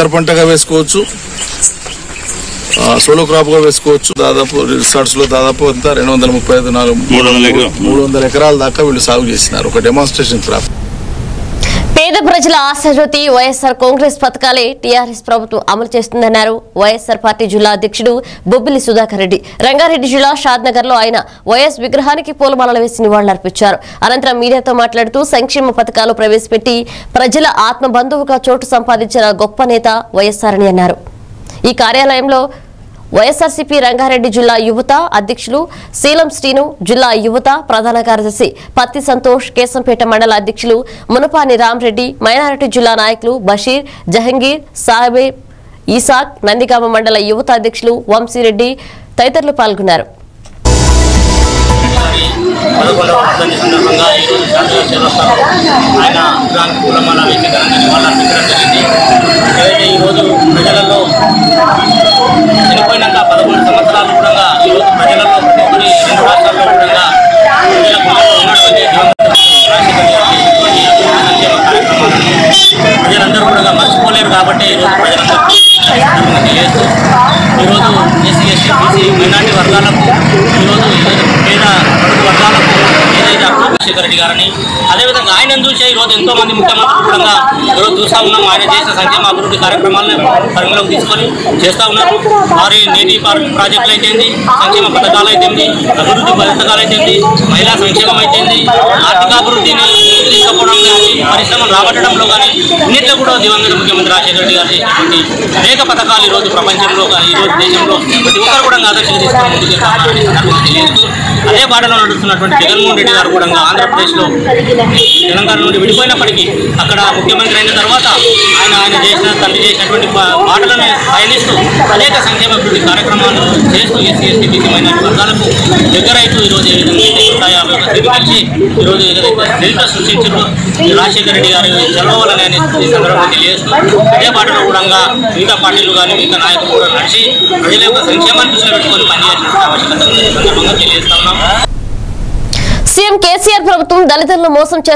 అంతర్ పంటగా వేసుకోవచ్చు ఆ, సోలో క్రాప్ గా వేసుకోవచ్చు దాదాపు రిసార్ట్స్ లో దాదాపు అంతా రెండు వందల ముప్పై ఐదు నాలుగు మూడు వందల ఎకరాలు. మూడు వందల ఎకరాల దాకా వీళ్ళు సాగు చేసినారు ఒక డెమాన్స్ట్రేషన్ క్రాప్ పేద ప్రజల ఆశాజ్యోతి వైఎస్ఆర్ కాంగ్రెస్ పథకాలే టీఆర్ఎస్ ప్రభుత్వం అమలు చేస్తుందన్నారు వైఎస్ఆర్ పార్టీ జిల్లా అధ్యక్షుడు బొబ్బిలి సుధాకర్ రెడ్డి రంగారెడ్డి జిల్లా షాద్నగర్ లో ఆయన వైఎస్ విగ్రహానికి పూలమాలలు వేసి నివాళులర్పించారు అనంతరం మీడియాతో మాట్లాడుతూ సంక్షేమ పథకాలు ప్రవేశపెట్టి ప్రజల ఆత్మ బంధువుగా చోటు సంపాదించిన గొప్ప నేత వైఎస్ఆర్ అని అన్నారు ఈ కార్యాలయంలో వైఎస్ఆర్సీపీ రంగారెడ్డి జిల్లా యువత అధ్యక్షులు శీలం శ్రీను జిల్లా యువత ప్రధాన కార్యదర్శి పత్తి సంతోష్ కేశంపేట మండల అధ్యక్షులు మునపాని రామరెడ్డి మైనారిటీ జిల్లా నాయకులు బషీర్ జహంగీర్ సాహెబ్ ఈసాక్ నందిగామ మండల యువత అధ్యక్షులు వంశీరెడ్డి తదితరులు పాల్గొన్నారు పదకొండవ వర్ధంతి సందర్భంగా ఈరోజు శాంతిగా చేరుస్తారు ఆయన విగ్రహానికి పూలమాల వేసి ఘనంగా నివాళులర్పించడం జరిగింది ఏదైతే ఈరోజు ప్రజలలో చనిపోయినాక పదకొండు సంవత్సరాలు కూడా ఈరోజు ప్రజలలో ప్రతి ఒక్కరి రెండు రాష్ట్రాల్లో కూడా ప్రజల గుండెల్లో ఉన్నటువంటి దివంగత రాజశేఖర్ గారు చేసినటువంటి అభివృద్ధి సంక్షేమ కార్యక్రమాలను ప్రజలందరూ కూడా మర్చిపోలేరు కాబట్టి ఈరోజు ప్రజలందరికీ సందర్భంగా తెలియజేస్తూ ఈరోజు ఎస్సీ ఎస్టీ బీసీ మైనార్టీ వర్గాలకు ఈరోజు ఏదైతే పేద బడుగు వర్గాలకు ఏదైతే అప్పుడు రాజశేఖర రెడ్డి గారని అదేవిధంగా ఆయన చూసే ఈరోజు ఎంతో మంది ముఖ్యమంత్రులు కూడా ఈరోజు చూస్తూ ఉన్నాం ఆయన చేసిన సంక్షేమ అభివృద్ధి కార్యక్రమాలను పరిగణలోకి తీసుకొని చేస్తూ ఉన్నారు వారి నీటి పార్క్ ప్రాజెక్టులు అయితేంది సంక్షేమ పథకాలు అయితేంది అభివృద్ధి పథకాలు అయితేంది మహిళా సంక్షేమం అయితేంది ఆర్థికాభివృద్ధిని తీసుకుపోవడం కానీ పరిశ్రమలు రాబట్టడంలో కానీ అన్నింటిలో కూడా దివంగత ముఖ్యమంత్రి రాజశేఖర రెడ్డి గారు చేసినటువంటి అనేక పథకాలు ఈరోజు ప్రపంచంలో కానీ ఈరోజు దేశంలో ప్రతి ఒక్కరు కూడా ఆదర్శంగా తీసుకొని ముందుకు వెళ్తామని సందర్భంగా తెలియజేస్తూ అదే బాటలో నడుస్తున్నటువంటి జగన్మోహన్ రెడ్డి గారు కూడా ఆంధ్రప్రదేశ్లో తెలంగాణ నుండి విడిపోయినప్పటికీ అక్కడ ముఖ్యమంత్రి అయిన తర్వాత ఆయన ఆయన చేసిన తండ్రి చేసినటువంటి బా- బాటలను పయనిస్తూ అనేక సంక్షేమ అభివృద్ధి కార్యక్రమాలు చేస్తూ ఎస్సీ ఎస్టీ బీసీ మైనార్టీ వర్గాలకు దగ్గరైతూ ఈరోజు ఏ విధంగా అయితే నూట యాభై ఒక సీట్లు కలిసి ఈరోజు ఏదైతే చరిత్ర సృష్టించారో ఈ రాజశేఖర రెడ్డి గారు చదవాలని ఆయన ఈ సందర్భంగా తెలియజేస్తూ అదే బాటలో కూడా మిగతా పార్టీలు కానీ మిగతా నాయకులు కూడా నడిచి ప్రజల యొక్క సంక్షేమాన్ని దృష్టిలో పెట్టుకొని పనిచేయాల్సిన ఆవశ్యకత ఈ సందర్భంగా తెలియజేస్తా ఉన్నాం సీఎం కేసీఆర్ ప్రభుత్వం దళితులను మోసం చేస్తూ